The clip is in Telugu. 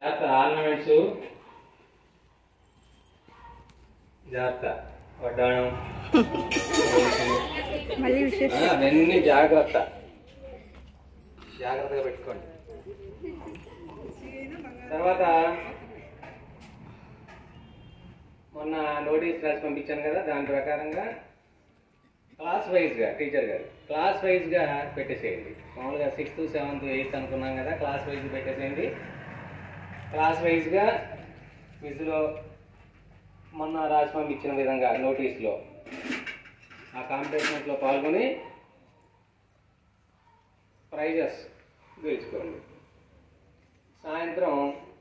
జాగ్రత్త ఆర్నమెంట్స్ జాగ్రత్త వడ్డాణం మళ్ళీ విశేషం ఆ, అవన్నీ జాగ్రత్త జాగ్రత్తగా పెట్టుకోండి తర్వాత మొన్న నోటీస్ రాసి పంపించాను కదా దాని ప్రకారంగా క్లాస్ వైజ్గా టీచర్ గారు క్లాస్ వైజ్గా పెట్టేసేయండి మామూలుగా సిక్స్త్ సెవెంత్ ఎయిత్ అనుకున్నాం కదా క్లాస్ వైజ్ పెట్టేసేయండి క్లాస్ వైజ్గా క్విజ్లో మొన్న రాసి పంపించిన విధంగా నోటీస్లో ఆ కాంపిటీషన్లో పాల్గొని ప్రైజెస్ గెలుచుకోండి సాయంత్రం